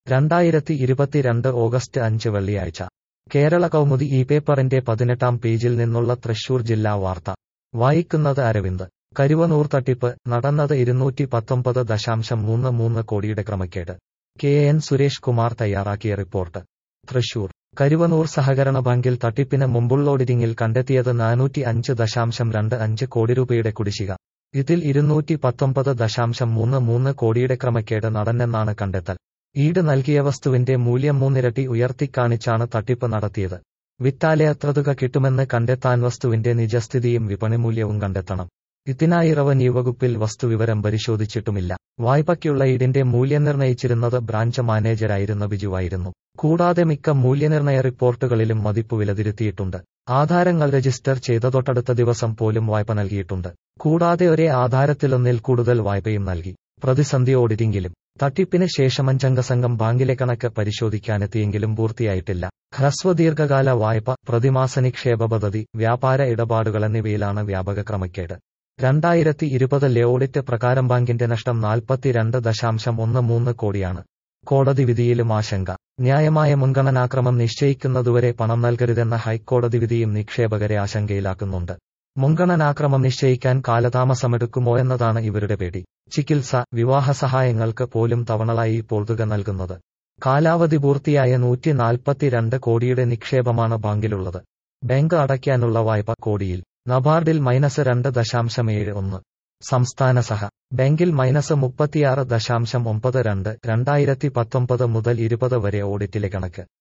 രണ്ടായിരത്തി ഇരുപത്തിരണ്ട് ഓഗസ്റ്റ് അഞ്ച് വെള്ളിയാഴ്ച കേരള കൗമുദി ഈ പേപ്പറിന്റെ പതിനെട്ടാം പേജിൽ നിന്നുള്ള തൃശൂർ ജില്ലാ വാർത്ത വായിക്കുന്നത് അരവിന്ദ് കരുവനൂർ തട്ടിപ്പ് നടന്നത് ഇരുന്നൂറ്റി പത്തൊമ്പത് ദശാംശം മൂന്ന് മൂന്ന് കോടിയുടെ ക്രമക്കേട് കെ എൻ സുരേഷ് കുമാർ തയ്യാറാക്കിയ റിപ്പോർട്ട് തൃശൂർ കരുവനൂർ സഹകരണ ബാങ്കിൽ തട്ടിപ്പിന് മുമ്പുള്ള ഓഡിറ്റിംഗിൽ കണ്ടെത്തിയത് നാനൂറ്റി അഞ്ച് ദശാംശം രണ്ട് അഞ്ച് കോടി രൂപയുടെ കുടിശ്ശിക ഇതിൽ ഇരുന്നൂറ്റി പത്തൊമ്പത് ദശാംശം മൂന്ന് മൂന്ന് കോടിയുടെ ക്രമക്കേട് നടന്നെന്നാണ് കണ്ടെത്തൽ ഈട് നൽകിയ വസ്തുവിന്റെ മൂല്യം മൂന്നിരട്ടി ഉയർത്തിക്കാണിച്ചാണ് തട്ടിപ്പ് നടത്തിയത് വിറ്റാലെ അത്ര തുക കിട്ടുമെന്ന് കണ്ടെത്താൻ വസ്തുവിന്റെ നിജസ്ഥിതിയും വിപണി മൂല്യവും കണ്ടെത്തണം ഇതിനായി റവന്യൂ വകുപ്പിൽ വസ്തുവിവരം പരിശോധിച്ചിട്ടുമില്ല വായ്പയ്ക്കുള്ള ഈടിന്റെ മൂല്യം നിർണയിച്ചിരുന്നത് ബ്രാഞ്ച് മാനേജരായിരുന്ന ബിജുവായിരുന്നു കൂടാതെ മിക്ക മൂല്യനിർണയ റിപ്പോർട്ടുകളിലും മതിപ്പ് വിലതിരുത്തിയിട്ടുണ്ട് ആധാരങ്ങൾ രജിസ്റ്റർ ചെയ്ത തൊട്ടടുത്ത ദിവസം പോലും വായ്പ നൽകിയിട്ടുണ്ട് കൂടാതെ ഒരേ ആധാരത്തിലൊന്നിൽ കൂടുതൽ വായ്പയും നൽകി പ്രതിസന്ധി ഓഡിറ്റിംഗിലും തട്ടിപ്പിന് ശേഷം അഞ്ചംഗ സംഘം ബാങ്കിലെ കണക്ക് പരിശോധിക്കാനെത്തിയെങ്കിലും പൂർത്തിയായിട്ടില്ല ഹ്രസ്വ ദീർഘകാല വായ്പ പ്രതിമാസ നിക്ഷേപ പദ്ധതി വ്യാപാര ഇടപാടുകൾ എന്നിവയിലാണ് വ്യാപക ക്രമക്കേട് രണ്ടായിരത്തി ഇരുപതിലെ ഓഡിറ്റ് പ്രകാരം ബാങ്കിന്റെ നഷ്ടം നാൽപ്പത്തിരണ്ട് ദശാംശം ഒന്ന് മൂന്ന് കോടിയാണ് കോടതി വിധിയിലും ആശങ്ക ന്യായമായ മുൻഗണനാക്രമം നിശ്ചയിക്കുന്നതുവരെ പണം നൽകരുതെന്ന ഹൈക്കോടതി വിധിയും നിക്ഷേപകരെ ആശങ്കയിലാക്കുന്നുണ്ട് മുൻഗണനാക്രമം നിശ്ചയിക്കാൻ കാലതാമസമെടുക്കുമോ എന്നതാണ് ഇവരുടെ പേടി ചികിത്സ വിവാഹ സഹായങ്ങൾക്ക് പോലും തവണളായി ഇപ്പോൾ തുക നൽകുന്നത് കാലാവധി പൂർത്തിയായ നൂറ്റി നാൽപ്പത്തിരണ്ട് കോടിയുടെ നിക്ഷേപമാണ് ബാങ്കിലുള്ളത് ബാങ്ക് അടയ്ക്കാനുള്ള വായ്പ കോടിയിൽ നബാർഡിൽ മൈനസ് രണ്ട് ദശാംശം ഏഴ് ഒന്ന് സംസ്ഥാന സഹ ബാങ്കിൽ മൈനസ് മുപ്പത്തിയാറ് ദശാംശം ഒമ്പത് രണ്ട് രണ്ടായിരത്തി പത്തൊമ്പത് മുതൽ ഇരുപത് വരെ ഓഡിറ്റിലെ കണക്ക്